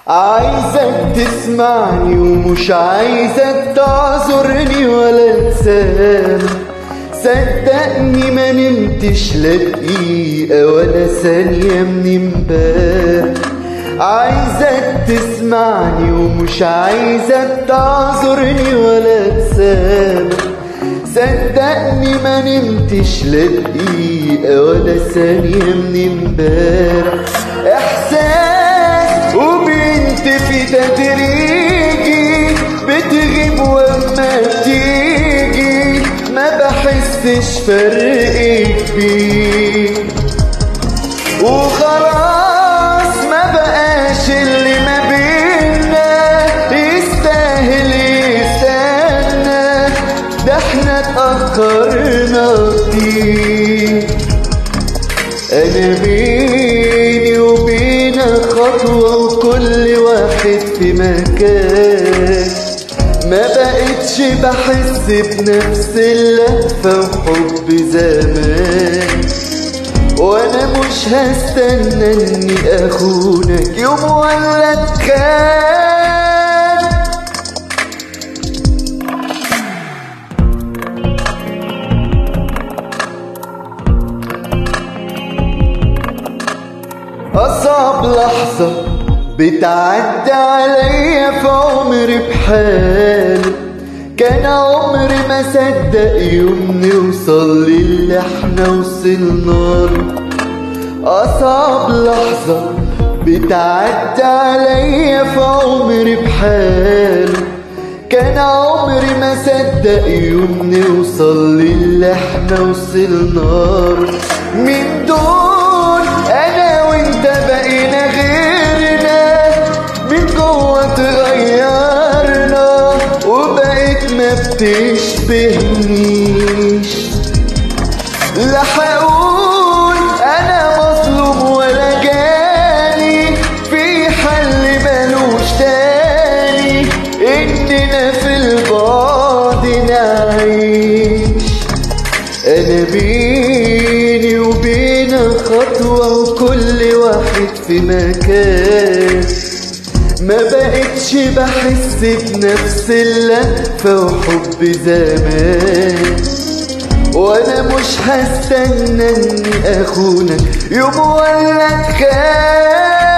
عايزك تسمعني ومش عايزك تعذرني ولا تسامح صدقني ما نمتش لا دقيقة ولا ثانية من امبارح عايزك تسمعني ومش عايزك تعذرني ولا تسامح صدقني ما نمتش لا دقيقة ولا ثانية من امبارح احساس وبنت في تدريجي بتغيب وما تيجي ما بحسش فرق كبير وخلاص ما بقاش اللي ما بينا يستاهل يستنى ده احنا اتأخرنا كتير انا بيني وبينك خطوة وكل واحد في مكان ما بقتش بحس بنفس اللهفة وحب زمان وانا مش هستنى اني اخونك يوم ولا اتخان أصعب لحظة بتعدي عليا في عمري بحال كان عمري ما صدق يوم نوصل للي احنا وصلنا له أصعب لحظة بتعدي عليا في عمري بحال كان عمري ما صدق يوم نوصل للي احنا وصلنا له من دول انا وانت بقينا غيرنا من جوه تغيرنا وبقيت ما بتشبهنيش لا هقول انا مظلوم ولا جاني في حل ملوش تاني اننا في البعد نعيش انا بيني وبينك خطوة وكل واحد في مكان ما بقتش بحس بنفس اللهفة وحب زمان وانا مش هستنى اني اخونك يوم ولا اتخان